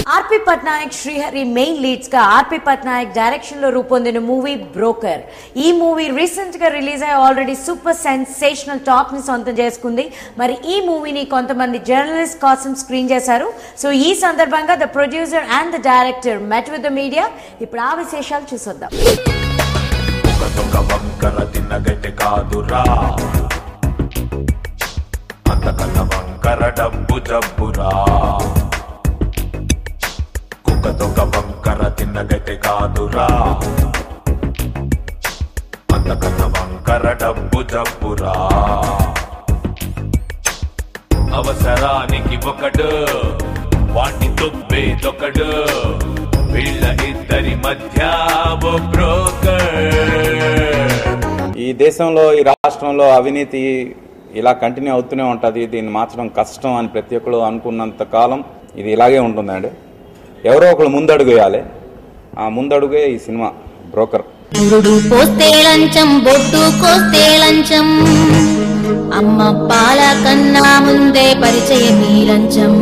ఆర్పి Patnaik Srihari main leads గా RP Patnaik direction లో రూపొందిన మూవీ బ్రోకర్ ఈ మూవీ రీసెంట్ గా రిలీజ్ అయ్యి ఆల్రెడీ సూపర్ సెన్సేషనల్ టాక్ ని సొంతం చేసుకుంది మరి ఈ మూవీని కొంతమంది జర్నలిస్ట్ కోసం స్క్రీన్ చేశారు సో ఈ సందర్భంగా the producer and the director met with the media ఇప్పుడు ఆ విశేషాలు చూసొద్దాం ఒక వంకర తిన్నగడ్డి కాదురా అంతకన్న వంకర డబ్బు జబ్బురా కుక్కతొక వంకర తిన్నగడ్డి కాదురా అంతకన్న వంకర డబ్బు జబ్బురా అవసరానికి ఒకడు వాణ్ణి తొబ్బేదొకడు వీళ్ళ ఇద్దరి మధ్య ఓ బ్రోకర్ ఈ దేశంలో ఈ రాష్ట్రంలో అవినీతి ఇలా కంటిన్యూ అవుతూనే ఉంటుంది దీన్ని మార్చడం కష్టం అని ప్రతి ఒక్కరు అనుకున్నంత కాలం ఇది ఇలాగే ఉంటుందండి ఎవరో ఒకరు ముందడుగు వేయాలి ఆ ముందడుగే ఈ సినిమా బ్రోకర్ పురుడు పోస్తే లంచం బొట్టు కోస్తే లంచం అమ్మ పాల కన్నా ముందే పరిచయం ఈ లంచం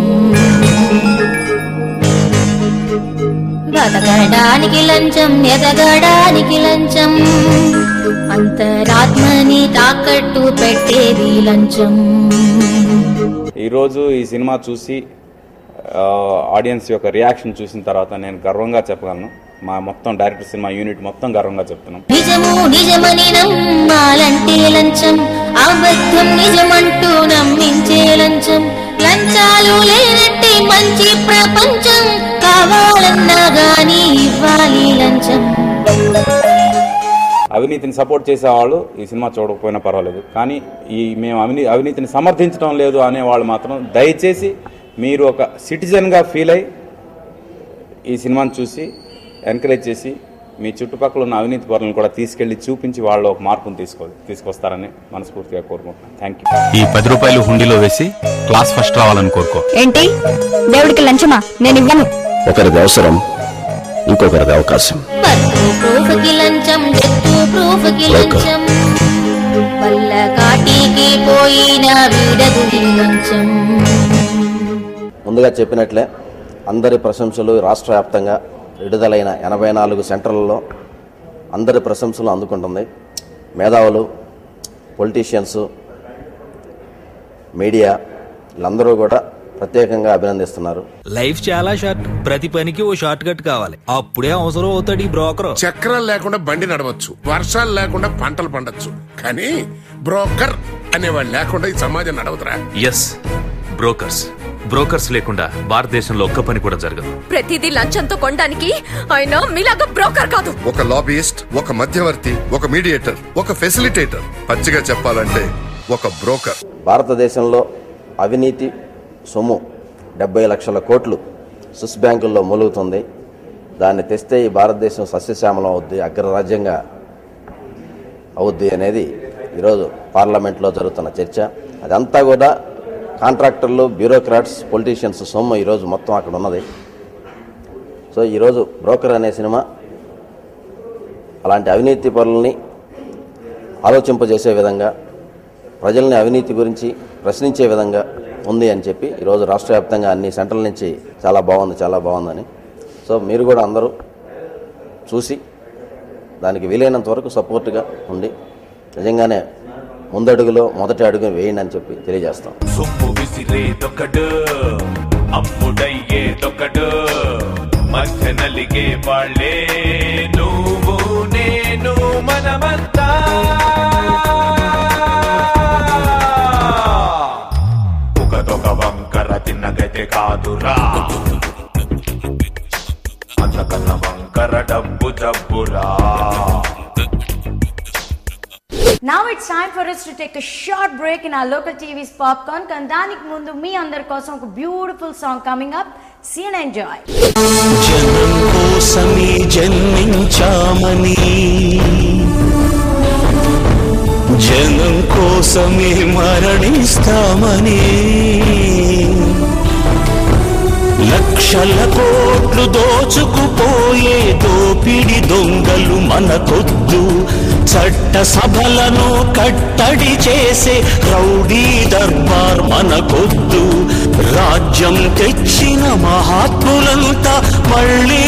బతకడానికి లంచం ఎదగడానికి లంచం అంతరాత్మని తాకట్టు పెట్టేది లంచం ఈరోజు ఈ సినిమా చూసి ఆ, ఆడియన్స్ యొక్క రియాక్షన్ చూసిన తర్వాత నేను గర్వంగా చెప్పగలను మా మొత్తం డైరెక్టర్ సినిమా యూనిట్ మొత్తం గర్వంగా చెప్తున్నాం నిజము నిజమని నమ్మాలంటే లంచం అబద్ధం నిజమంటూ నమ్మించే లంచం లంచాలు లేనట్టే మంచి ప్రపంచం కావాలన్నా గాని ఇవ్వాలి లంచం అవినీతిని సపోర్ట్ చేసేవాళ్ళు ఈ సినిమా చూడకపోయినా పర్వాలేదు కానీ ఈ మేము అవినీ అవినీతిని సమర్థించడం లేదు అనేవాళ్ళు మాత్రం దయచేసి మీరు ఒక సిటిజన్గా ఫీల్ అయి ఈ సినిమాని చూసి ఎంకరేజ్ చేసి మీ చుట్టుపక్కల ఉన్న అవినీతి పరులను కూడా తీసుకెళ్లి చూపించి వాళ్ళు ఒక మార్పును తీసుకో తీసుకొస్తారని మనస్ఫూర్తిగా కోరుకుంటున్నాను థ్యాంక్ యూ ఈ పది రూపాయలు హుండీలో వేసి క్లాస్ ఫస్ట్ రావాలని కోరుకో ఏంటి దేవుడికి లంచమా నేను ఇవ్వను ఒకరిది అవసరం ఇంకొకరిది అవకాశం బర్త్ ప్రూఫ్కి లంచం డెత్ ప్రూఫ్కి లంచం వల్ల కాటికి పోయిన వీడదు ఈ లంచం ముందుగా చెప్పినట్లే అందరి ప్రశంసలు రాష్ట్ర వ్యాప్తంగా విడుదలైన ఎనభై నాలుగు సెంటర్లలో అందరి ప్రశంసలు అందుకుంటుంది మేధావులు పొలిటీషియన్స్ మీడియా వీళ్ళందరూ కూడా ప్రత్యేకంగా అభినందిస్తున్నారు లైఫ్ చాలా షార్ట్ ప్రతి పనికి ఓ షార్ట్ కట్ కావాలి అప్పుడే అవసరం అవుతాడు ఈ బ్రోకర్ చక్రాలు లేకుండా బండి నడవచ్చు వర్షాలు లేకుండా పంటలు పండొచ్చు కానీ బ్రోకర్ అనేవాడు లేకుండా ఈ సమాజం నడవదురా ఎస్ బ్రోకర్స్ బ్రోకర్స్ లేకుండా భారతదేశంలో ఒక్క పని కూడా జరగదు ప్రతిదీ లంచంతో కొనడానికి ఆయన మీలాగా బ్రోకర్ కాదు ఒక లాబియిస్ట్ ఒక మధ్యవర్తి ఒక మీడియేటర్ ఒక ఫెసిలిటేటర్ పచ్చిగా చెప్పాలంటే ఒక బ్రోకర్ భారతదేశంలో అవినీతి సొమ్ము డెబ్బై లక్షల కోట్లు స్విస్ బ్యాంకుల్లో మూలుగుతుంది దాన్ని తెస్తే ఈ భారతదేశం సస్యశ్యామలం అవుద్ది అగ్రరాజ్యంగా అవుద్ది అనేది ఈరోజు పార్లమెంట్లో జరుగుతున్న చర్చ అదంతా కూడా కాంట్రాక్టర్లు బ్యూరోక్రాట్స్ పొలిటీషియన్స్ సొమ్ము ఈరోజు మొత్తం అక్కడ ఉన్నది సో ఈరోజు బ్రోకర్ అనే సినిమా అలాంటి అవినీతి పరులని ఆలోచింపజేసే విధంగా ప్రజల్ని అవినీతి గురించి ప్రశ్నించే విధంగా ఉంది అని చెప్పి ఈరోజు రాష్ట్ర వ్యాప్తంగా అన్ని సెంటర్ల నుంచి చాలా బాగుంది చాలా బాగుందని సో మీరు కూడా అందరూ చూసి దానికి వీలైనంత వరకు సపోర్ట్గా ఉండి నిజంగానే ముందడుగులో మొదటి అడుగు వేయండి అని చెప్పి తెలియజేస్తాం సొమ్ము విసిరేదొకడు అమ్ముడయ్యేదొకడు మధ్య నలిగే వాళ్ళే నువ్వు నేను మనమంతా ఒకదొక వంకర తిన్నగతే కాదురా అంతకన్న వంకర డబ్బు జబ్బురా Now it's time for us to take a short break in our local TV's popcorn. కానీ దానికి ముందు మీ అందరి కోసం ఒక beautiful song coming up see and enjoy జనం కోసమే జన్మించామని జనం కోసమే మరణిస్తామని లక్షల కోట్లు దోచుకుపోయే దోపిడి దొంగలు మనకొద్దు చట్ట సభలను కట్టడి చేసే రౌడీ దర్బార్ మనకొద్దు రాజ్యం తెచ్చిన మహాత్ములంతా మళ్ళీ